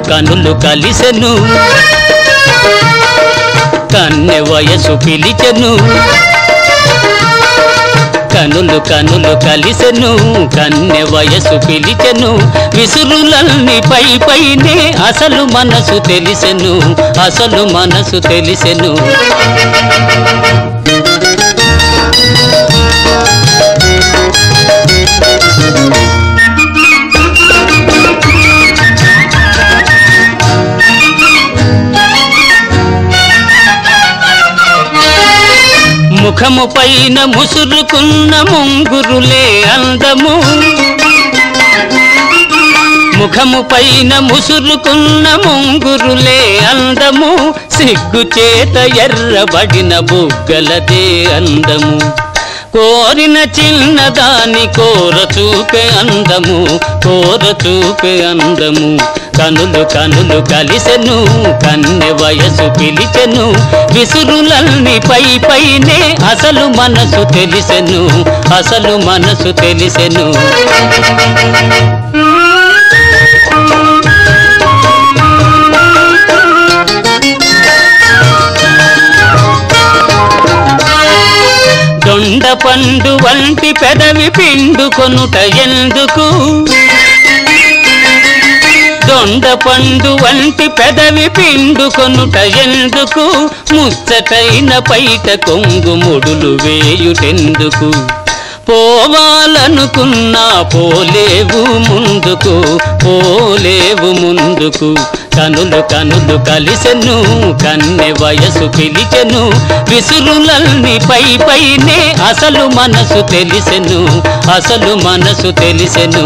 కనులు కలిసెను కన్నె వయసు పిలిచెను కనులు కనులు కలిసెను కన్నె వయసు పిలిచెను విసురులన్నీ పై పైనే అసలు మనసు తెలిసెను అసలు మనసు తెలిసెను ముఖము పైన ముసురుకున్న ముంగురులే అందము ముఖము పైన ముసురుకున్న ముంగురులే అందము సిగ్గు చేత ఎర్రబడిన బుగ్గలదే అందము కోరిన చిన్నదాని కోర చూపే అందము కోర చూపే అందము కనులు కనులు కలిసెను కన్నె వయసు పిలిచెను విసురులన్నీ పై పైనే అసలు మనసు తెలిసెను అసలు మనసు తెలిసెను దొండ పండు వంటి పెదవి పిండుకొనుట ఎందుకు దొండ పండు వంటి పెదవి పిండుకొనుట ఎందుకు ముచ్చటైన పైట కొంగు ముడులు వేయుటెందుకు పోవాలనుకున్నా పోలేవు ముందుకు పోలేవు ముందుకు కనులు కనులు కలిసెను కన్నె వయసు పిలిచెను విసురులన్నీ పై పైనే అసలు మనసు తెలిసెను అసలు మనసు తెలిసెను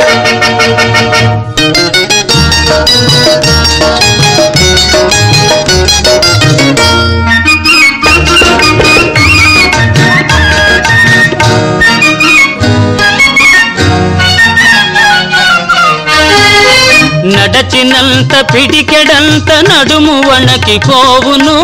నడచినంత పిడికెడంత నడుము వణకి పోవును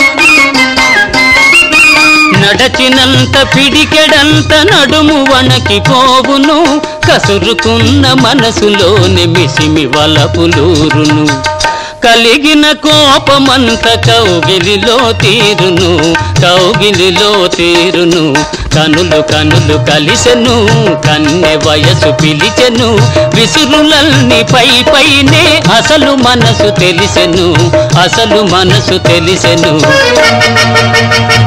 నడచినంత పిడికెడంత నడుము వణకి పోవును కసురుకున్న మనసులోని మిసిమి వలపులూరును కలిగిన కోపమంత కౌగిలిలో తీరును కౌగిలిలో తీరును కనులు కనులు కలిసెను కన్నె వయసు పిలిచెను విసురులన్నీ పై పైనే అసలు మనసు తెలిసెను అసలు మనసు తెలిసెను